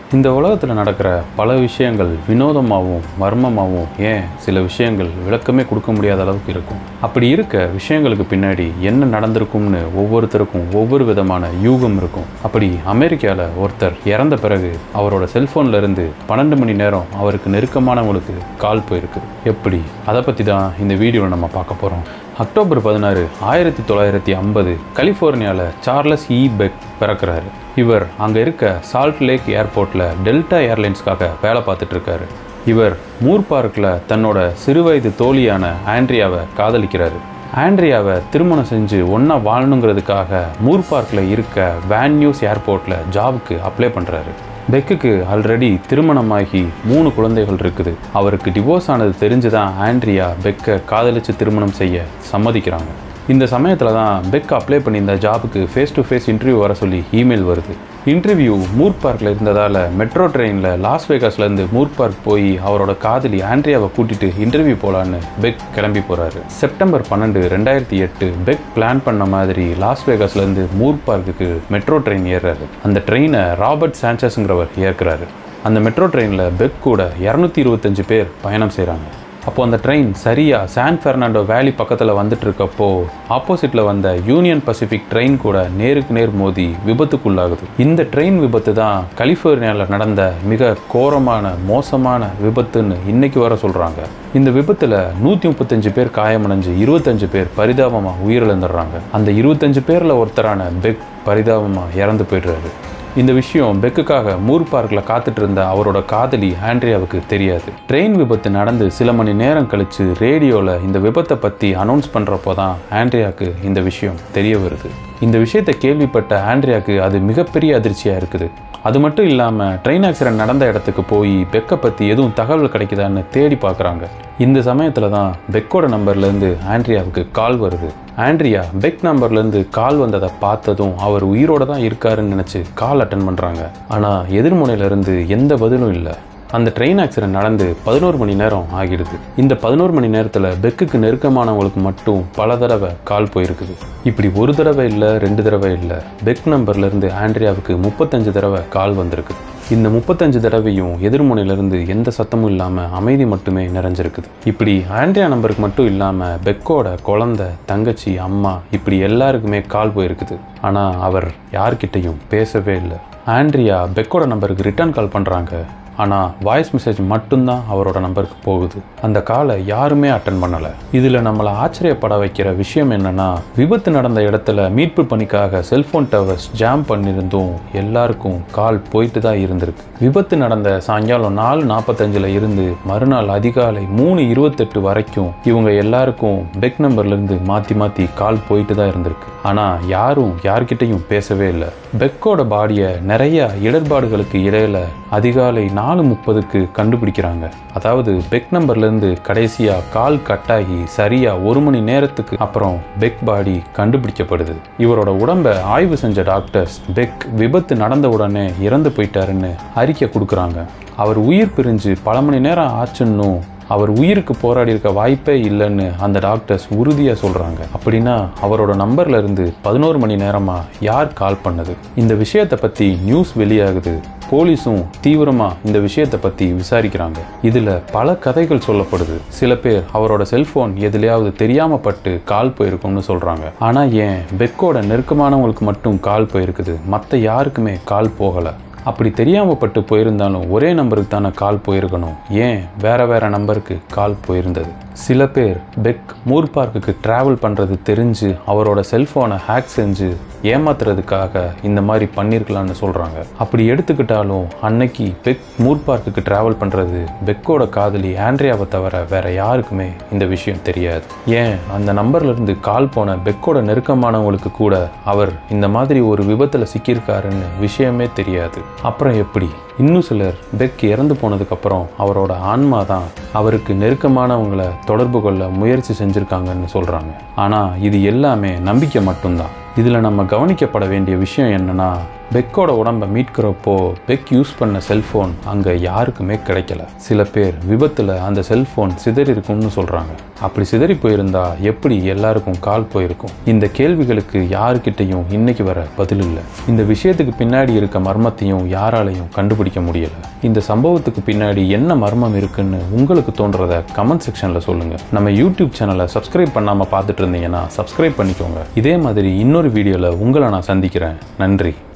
இந்த உலகத்தில் நடக்கிற பல விஷயங்கள் வினோதமாகவும் மர்மமாகவும் ஏன் சில விஷயங்கள் விளக்கமே கொடுக்க முடியாத அளவுக்கு இருக்கும் அப்படி இருக்க விஷயங்களுக்கு பின்னாடி என்ன நடந்திருக்கும்னு ஒவ்வொருத்தருக்கும் ஒவ்வொரு விதமான யூகம் இருக்கும் அப்படி அமெரிக்காவில் ஒருத்தர் இறந்த பிறகு அவரோட செல்ஃபோன்ல இருந்து பன்னெண்டு மணி நேரம் அவருக்கு நெருக்கமானவங்களுக்கு கால் போயிருக்கு எப்படி அதை பற்றி தான் இந்த வீடியோவில் நம்ம பார்க்க போகிறோம் அக்டோபர் பதினாறு ஆயிரத்தி தொள்ளாயிரத்தி ஐம்பது கலிஃபோர்னியாவில் சார்லஸ் இ பெக் பிறக்கிறாரு இவர் அங்கே இருக்க சால்ட் லேக் ஏர்போர்ட்டில் டெல்டா ஏர்லைன்ஸ்க்காக வேலை பார்த்துட்டு இருக்காரு இவர் மூர் பார்க்கில் தன்னோட சிறுவயது தோழியான ஆண்ட்ரியாவை காதலிக்கிறாரு ஆண்ட்ரியாவை திருமணம் செஞ்சு ஒன்றா வாழணுங்கிறதுக்காக மூர் பார்க்கில் இருக்க வேன் நியூஸ் ஏர்போர்ட்டில் ஜாபுக்கு அப்ளை பண்ணுறாரு பெக்குக்கு ஆல்ரெடி திருமணமாகி மூணு குழந்தைகள் இருக்குது அவருக்கு டிவோர்ஸ் ஆனது தெரிஞ்சு தான் ஆண்ட்ரியா பெக்கை காதலிச்சு திருமணம் செய்ய சம்மதிக்கிறாங்க இந்த சமயத்தில் தான் பெக் அப்ளை பண்ணியிருந்த ஜாபுக்கு ஃபேஸ் டு ஃபேஸ் இன்டர்வியூ வர சொல்லி இமெயில் வருது இன்டர்வியூ மூர் பார்க்கில் இருந்ததால் மெட்ரோ ட்ரெயினில் லாஸ் வேகாஸ்லேருந்து மூர் பார்க் போய் அவரோட காதலி ஆண்ட்ரியாவை கூட்டிட்டு இன்டர்வியூ போகலான்னு பெக் கிளம்பி போகிறாரு செப்டம்பர் பன்னெண்டு ரெண்டாயிரத்தி எட்டு பெக் பிளான் பண்ண மாதிரி லாஸ் வேகாஸ்லேருந்து மூர் பார்க்குக்கு மெட்ரோ ட்ரெயின் ஏறுறாரு அந்த ட்ரெயினை ராபர்ட் சான்சஸ்ங்கிறவர் ஏற்கிறாரு அந்த மெட்ரோ ட்ரெயினில் பெக் கூட இரநூத்தி இருபத்தஞ்சு பேர் பயணம் செய்கிறாங்க அப்போ அந்த ட்ரெயின் சரியாக சான் பெர்னாண்டோ வேலி பக்கத்தில் வந்துட்டு இருக்கப்போ ஆப்போசிட்டில் வந்த யூனியன் பசிபிக் ட்ரெயின் கூட நேருக்கு நேர் மோதி விபத்துக்குள்ளாகுது இந்த ட்ரெயின் விபத்து தான் கலிஃபோர்னியாவில் நடந்த மிக கோரமான மோசமான விபத்துன்னு இன்னைக்கு வர சொல்கிறாங்க இந்த விபத்தில் நூற்றி முப்பத்தஞ்சு பேர் காயமடைஞ்சு இருபத்தஞ்சு பேர் பரிதாபமாக உயிரிழந்துடுறாங்க அந்த இருபத்தஞ்சு பேரில் ஒருத்தரான பெக் பரிதாபமாக இறந்து போயிடுறாரு இந்த விஷயம் பெக்குக்காக மூர் பார்க்கில் காத்துட்டு இருந்த அவரோட காதலி ஆண்ட்ரியாவுக்கு தெரியாது ட்ரெயின் விபத்து நடந்து சில மணி நேரம் கழிச்சு ரேடியோவில் இந்த விபத்தை பற்றி அனௌன்ஸ் பண்ணுறப்போ தான் ஆண்ட்ரியாவுக்கு இந்த விஷயம் தெரிய வருது இந்த விஷயத்தை கேள்விப்பட்ட ஆண்ட்ரியாவுக்கு அது மிகப்பெரிய அதிர்ச்சியாக இருக்குது அது மட்டும் இல்லாமல் ட்ரெயின் ஆக்சிடென்ட் நடந்த இடத்துக்கு போய் பெக்கை பற்றி எதுவும் தகவல் கிடைக்குதான்னு தேடி பார்க்குறாங்க இந்த சமயத்தில் தான் பெக்கோட நம்பர்லேருந்து ஆண்ட்ரியாவுக்கு கால் வருது ஆண்ட்ரியா பெக் நம்பர்லேருந்து கால் வந்ததை பார்த்ததும் அவர் உயிரோட தான் இருக்காருன்னு நினச்சி கால் அட்டன் பண்ணுறாங்க ஆனால் எதிர்முனையிலேருந்து எந்த பதிலும் இல்லை அந்த ட்ரெயின் ஆக்சிடென்ட் நடந்து பதினோரு மணி நேரம் ஆகிடுது இந்த பதினோரு மணி நேரத்தில் பெக்குக்கு நெருக்கமானவங்களுக்கு மட்டும் பல தடவை கால் போயிருக்குது இப்படி ஒரு தடவை இல்லை ரெண்டு தடவை இல்லை பெக் நம்பர்லேருந்து ஆண்ட்ரியாவுக்கு முப்பத்தஞ்சு தடவை கால் வந்திருக்குது இந்த முப்பத்தஞ்சு தடவையும் எதிர்முனையிலிருந்து எந்த சத்தமும் இல்லாமல் அமைதி மட்டுமே நிறைஞ்சிருக்குது இப்படி ஆண்ட்ரியா நம்பருக்கு மட்டும் இல்லாமல் பெக்கோட குழந்தை தங்கச்சி அம்மா இப்படி எல்லாருக்குமே கால் போயிருக்குது ஆனால் அவர் யார்கிட்டையும் பேசவே இல்லை ஆண்ட்ரியா பெக்கோட நம்பருக்கு ரிட்டர்ன் கால் பண்ணுறாங்க ஆனால் வாய்ஸ் மெசேஜ் மட்டும்தான் அவரோட நம்பருக்கு போகுது அந்த காலை யாருமே அட்டன் பண்ணலை இதில் நம்மளை ஆச்சரியப்பட வைக்கிற விஷயம் என்னன்னா விபத்து நடந்த இடத்துல மீட்பு பணிக்காக செல்ஃபோன் டவர்ஸ் ஜாம் பண்ணியிருந்தும் எல்லாருக்கும் கால் போயிட்டு தான் இருந்திருக்கு விபத்து நடந்த சாயங்காலம் நாலு நாற்பத்தஞ்சில் இருந்து மறுநாள் அதிகாலை மூணு இருபத்தெட்டு வரைக்கும் இவங்க எல்லாருக்கும் பெக் நம்பர்லேருந்து மாற்றி மாற்றி கால் போயிட்டு தான் இருந்திருக்கு ஆனால் யாரும் யார்கிட்டையும் பேசவே இல்லை பெக்கோட பாடியை நிறைய இடர்பாடுகளுக்கு இடையில அதிகாலை நாலு முப்பதுக்கு கண்டுபிடிக்கிறாங்க அதாவது பெக் நம்பர்லேருந்து கடைசியாக கால் கட்டாகி சரியாக ஒரு மணி நேரத்துக்கு அப்புறம் பெக் பாடி கண்டுபிடிக்கப்படுது இவரோட உடம்பை ஆய்வு செஞ்ச டாக்டர்ஸ் பெக் விபத்து நடந்த உடனே இறந்து போயிட்டாருன்னு அறிக்கை கொடுக்குறாங்க அவர் உயிர் பிரிஞ்சு பல மணி நேரம் ஆச்சுன்னும் அவர் உயிருக்கு போராடி இருக்க வாய்ப்பே இல்லைன்னு அந்த டாக்டர்ஸ் உறுதியாக சொல்கிறாங்க அப்படின்னா அவரோட நம்பர்ல இருந்து பதினோரு மணி நேரமாக யார் கால் பண்ணது இந்த விஷயத்தை பற்றி நியூஸ் வெளியாகுது போலீஸும் தீவிரமாக இந்த விஷயத்தை பற்றி விசாரிக்கிறாங்க இதில் பல கதைகள் சொல்லப்படுது சில பேர் அவரோட செல்ஃபோன் எதுலையாவது தெரியாமல் பட்டு கால் போயிருக்கும்னு சொல்கிறாங்க ஆனால் ஏன் பெக்கோட நெருக்கமானவங்களுக்கு மட்டும் கால் போயிருக்குது மற்ற யாருக்குமே கால் போகலை அப்படி தெரியாமல் பட்டு போயிருந்தாலும் ஒரே நம்பருக்கு தானே கால் போயிருக்கணும் ஏன் வேற வேற நம்பருக்கு கால் போயிருந்தது சில பேர் பெக் மூர் பார்க்குக்கு ட்ராவல் பண்ணுறது தெரிஞ்சு அவரோட செல்ஃபோனை ஹேக் செஞ்சு ஏமாத்துறதுக்காக இந்த மாதிரி பண்ணியிருக்கலாம்னு சொல்கிறாங்க அப்படி எடுத்துக்கிட்டாலும் அன்னைக்கு பெக் மூர் பார்க்குக்கு ட்ராவல் பண்ணுறது பெக்கோட காதலி ஆண்ட்ரியாவை தவிர வேற யாருக்குமே இந்த விஷயம் தெரியாது ஏன் அந்த நம்பர்லேருந்து கால் போன பெக்கோட நெருக்கமானவங்களுக்கு கூட அவர் இந்த மாதிரி ஒரு விபத்தில் சிக்கியிருக்காருன்னு விஷயமே தெரியாது அப்புறம் எப்படி இன்னும் சிலர் பெக் இறந்து போனதுக்கப்புறம் அவரோட ஆன்மா தான் அவருக்கு நெருக்கமானவங்களை தொடர்பு கொள்ள முயற்சி செஞ்சுருக்காங்கன்னு சொல்கிறாங்க ஆனால் இது எல்லாமே நம்பிக்கை மட்டும்தான் இதில் நம்ம கவனிக்கப்பட வேண்டிய விஷயம் என்னன்னா பெக்கோட உடம்பை மீட்கிறப்போ பெக் யூஸ் பண்ண செல்ஃபோன் அங்கே யாருக்குமே கிடைக்கல சில பேர் விபத்தில் அந்த செல்ஃபோன் சிதறி இருக்கும்னு சொல்கிறாங்க அப்படி சிதறி போயிருந்தா எப்படி எல்லாருக்கும் கால் போயிருக்கும் இந்த கேள்விகளுக்கு யாருக்கிட்டையும் இன்னைக்கு வர பதில் இல்லை இந்த விஷயத்துக்கு பின்னாடி இருக்க மர்மத்தையும் யாராலையும் கண்டுபிடிக்க முடியல இந்த சம்பவத்துக்கு பின்னாடி என்ன மர்மம் இருக்குன்னு உங்களுக்கு தோன்றத கமெண்ட் செக்ஷனில் சொல்லுங்க நம்ம யூடியூப் சேனலை சப்ஸ்கிரைப் பண்ணாமல் பார்த்துட்டு இருந்தீங்கன்னா சப்ஸ்கிரைப் பண்ணிக்கோங்க இதே மாதிரி இன்னொரு வீடியோவில் உங்களை நான் சந்திக்கிறேன் நன்றி